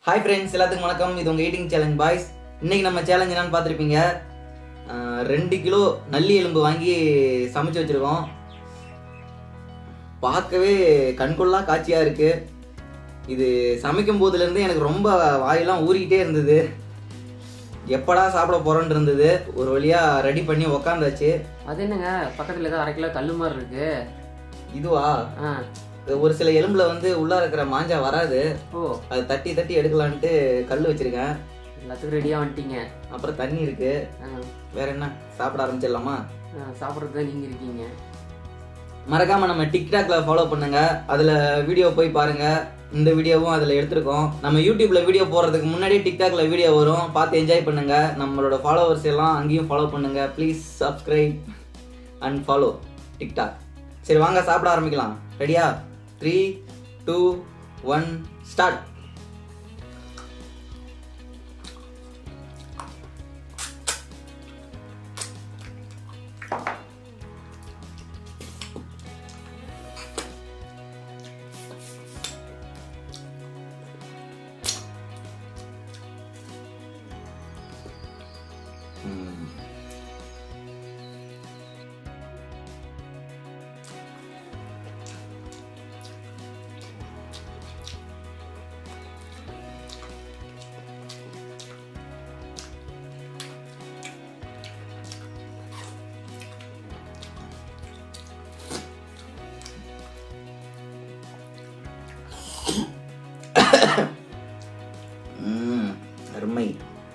Hi friends எல்லாத்துக்கும் வணக்கம் இது உங்கள் ஈட்டிங் சேலஞ்ச் பாய்ஸ் இன்னைக்கு நம்ம சேலஞ்ச் என்னன்னு பார்த்துருப்பீங்க அஹ், ரெண்டு கிலோ நல்லி எலும்பு வாங்கி சமைச்சு வச்சுருக்கோம் பார்க்கவே கண்கொள்ளா காட்சியாக இருக்குது இது சமைக்கும் போதுலேருந்து எனக்கு ரொம்ப வாயெல்லாம் ஊறிக்கிட்டே இருந்தது எப்படா சாப்பிட போகிறோன்னு இருந்தது ஒரு வழியாக ரெடி பண்ணி உக்காந்தாச்சு அது என்னங்க பக்கத்துல ஏதோ அரை கிலோ கல்லு மாதிரி இருக்கு இதுவா ஆ ஒரு சில எலும்புல வந்து உள்ளார இருக்கிற மாஞ்சா வராது ஓ அது தட்டி தட்டி எடுக்கலான்ட்டு கல் வச்சிருக்கேன் எல்லாத்துக்கும் ரெடியா வந்துட்டீங்க அப்புறம் தண்ணி இருக்கு ஆ, வேற என்ன சாப்பிட ஆரம்பிச்சிடலாமா ஆ, சாப்பிட்றது தான் நீங்க இருக்கீங்க மறக்காம நம்ம டிக்டாக்ல ஃபாலோ பண்ணுங்க அதுல வீடியோ போய் பாருங்க இந்த வீடியோவும் அதுல எடுத்திருக்கோம் நம்ம யூடியூப்ல வீடியோ போடுறதுக்கு முன்னாடி டிக்டாக்ல வீடியோ வரும் பார்த்து என்ஜாய் பண்ணுங்க நம்மளோட ஃபாலோவர்ஸ் எல்லாம் அங்கேயும் ஃபாலோ பண்ணுங்க please subscribe and follow TikTok சரி வாங்க சாப்பிட ஆரம்பிக்கலாம் ரெடியா த்ரீ டூ ஒன் ஸ்டார்ட் ம், அருமை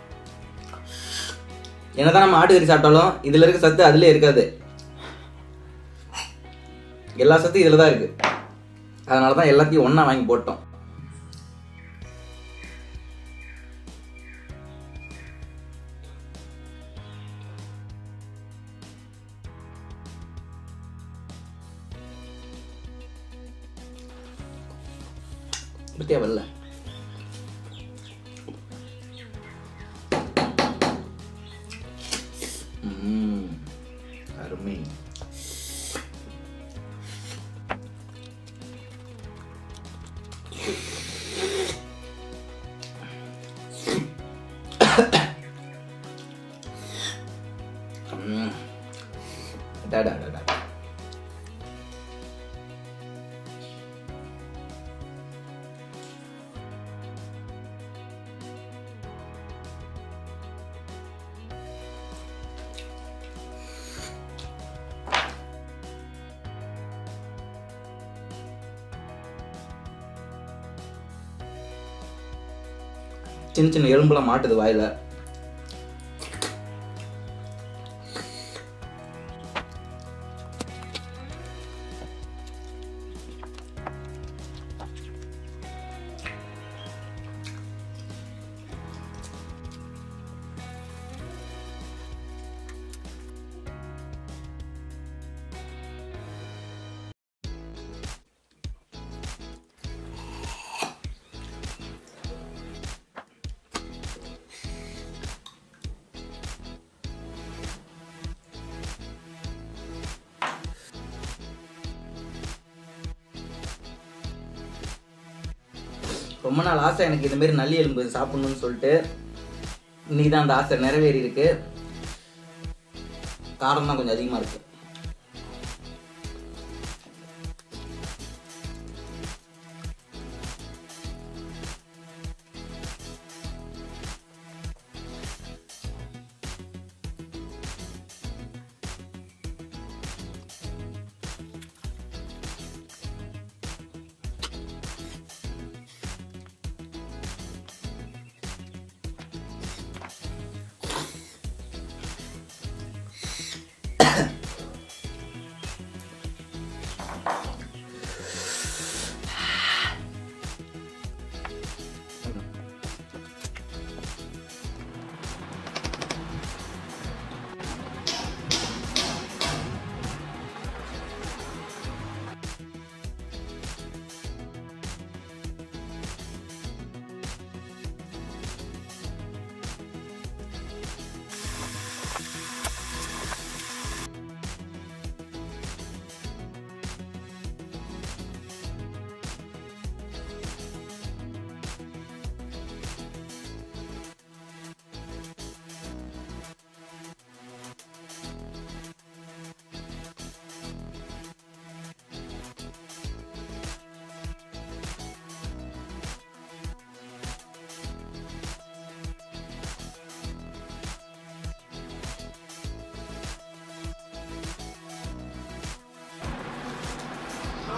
என்னதான் நம்ம ஆட்டுக்கறி சாப்பிட்டாலும் இதுல இருக்க சத்து அதுல இருக்காது எல்லா சத்தும் இதுல தான் இருக்கு அதனால தான் எல்லாத்தையும் ஒண்ணா வாங்கி போட்டோம் பத்தியா வரல ம், அருமை ம். டா, டா, டா, டா. சின்ன சின்ன எலும்புலாம் மாட்டுது வாயில ரொம்ப நாள் ஆசை எனக்கு இந்த மாதிரி நல்லி எலும்பு சாப்பிடணும்னு சொல்லிட்டு இன்னைக்கு தான் அந்த ஆசை நிறைவேறி இருக்கு காரம் தான் கொஞ்சம் அதிகமா இருக்கு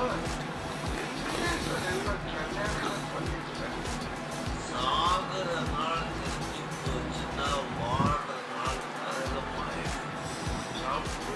சாகுற நாள் தெரிஞ்சு போச்சுன்னா வாழ்ற நாள் நரகமாயிடும் சாப்பிட்டு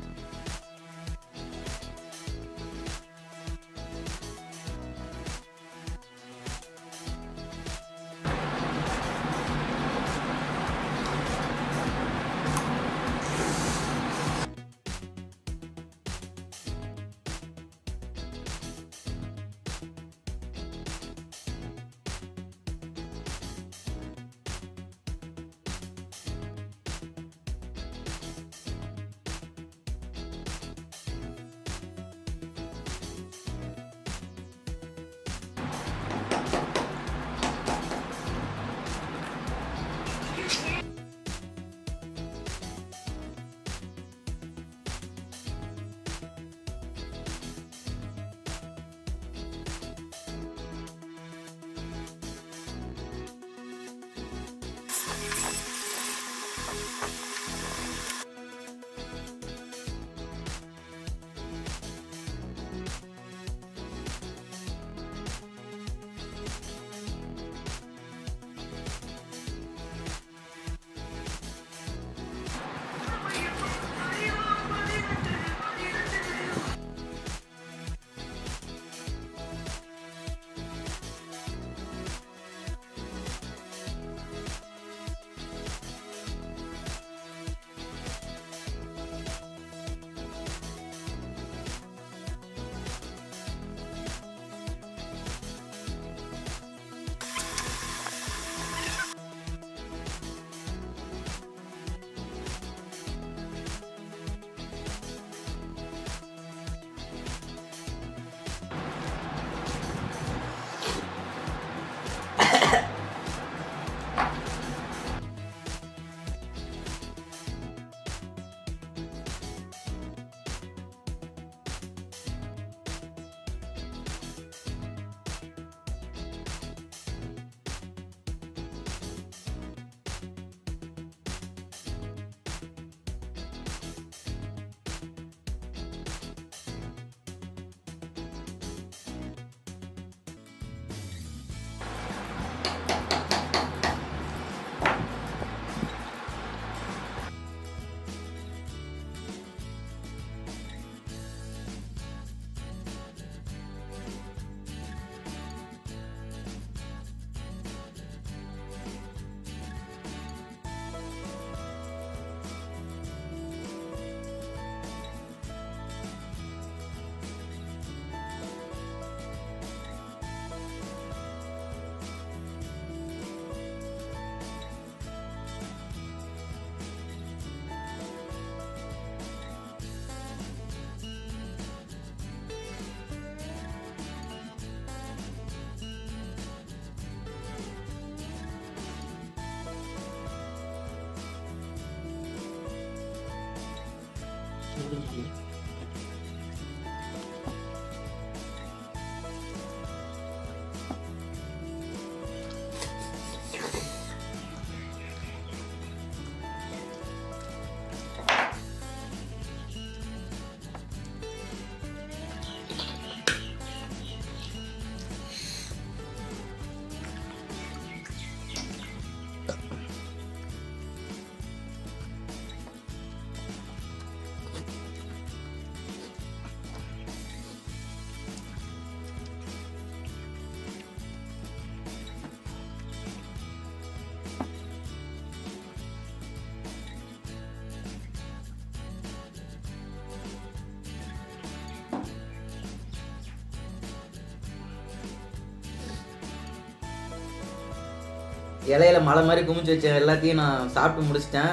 இலையில மலை மாதிரி குமிச்சு வச்ச எல்லாத்தையும் நான் சாப்பிட்டு முடிச்சிட்டேன்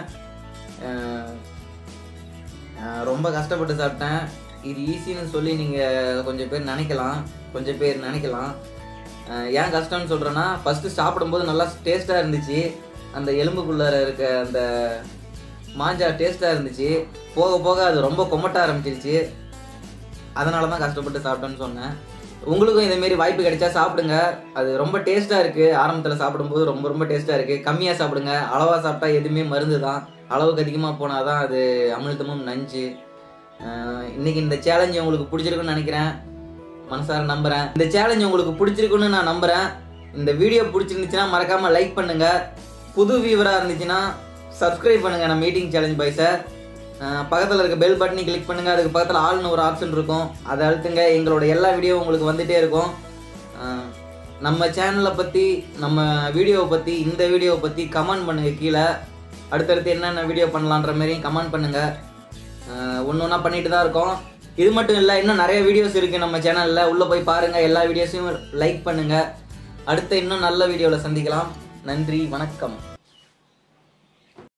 அஹ் அஹ் ரொம்ப கஷ்டப்பட்டு சாப்பிட்டேன் இது ஈஸின்னு சொல்லி நீங்கள் கொஞ்சம் பேர் நினைக்கலாம் கொஞ்சம் பேர் நினைக்கலாம் அஹ் ஏன் கஷ்டம்னு சொல்கிறேன்னா ஃபஸ்ட்டு சாப்பிடும்போது நல்லா டேஸ்ட்டாக இருந்துச்சு அந்த எலும்புக்குள்ளார இருக்க அந்த மாஞ்சா டேஸ்ட்டாக இருந்துச்சு போக போக அது ரொம்ப கொமட்ட ஆரம்பிச்சிருச்சு அதனால தான் கஷ்டப்பட்டு சாப்பிட்டேன்னு சொன்னேன் உங்களுக்கும் இதே மாதிரி வாய்ப்பு கிடைச்சா சாப்பிடுங்க அது ரொம்ப டேஸ்ட்டாக இருக்குது ஆரம்பத்தில் சாப்பிடும்போது ரொம்ப ரொம்ப டேஸ்ட்டாக இருக்குது கம்மியாக சாப்பிடுங்க அளவாக சாப்பிட்டா எதுவுமே மருந்து தான் அளவுக்கு அதிகமாக போனால் தான் அது அமிழ்தமும் நஞ்சு அஹ் இன்னைக்கு இந்த சேலஞ்சு உங்களுக்கு பிடிச்சிருக்குன்னு நினைக்கிறேன் மனசார நம்புறேன் இந்த சேலஞ்ச் உங்களுக்கு பிடிச்சிருக்குன்னு நான் நம்புறேன் இந்த வீடியோ பிடிச்சிருந்துச்சுன்னா மறக்காம லைக் பண்ணுங்க புது வியூவரா இருந்துச்சுன்னா சப்ஸ்கிரைப் பண்ணுங்க நம்ம மீட்டிங் சேலஞ்ச் பாய்ஸை பக்கத்தில் இருக்க பெல் பட்டனை கிளிக் பண்ணுங்க அதுக்கு பக்கத்தில் ஆல்னு ஒரு ஆப்ஷன் இருக்கும் அதை அழுத்துங்க எங்களோட எல்லா வீடியோ உங்களுக்கு வந்துட்டே இருக்கும் அஹ், நம்ம சேனலை பற்றி நம்ம வீடியோவை பற்றி இந்த வீடியோவை பற்றி கமெண்ட் பண்ணுங்க கீழே அடுத்தடுத்து என்னென்ன வீடியோ பண்ணலான்ற மாதிரியும் கமெண்ட் பண்ணுங்க ஒன்று ஒன்றா பண்ணிட்டு தான் இருக்கோம் இது மட்டும் இல்லை இன்னும் நிறைய வீடியோஸ் இருக்குது நம்ம சேனலில் உள்ளே போய் பாருங்கள் எல்லா வீடியோஸையும் லைக் பண்ணுங்கள் அடுத்த இன்னும் நல்ல வீடியோவில் சந்திக்கலாம் நன்றி வணக்கம்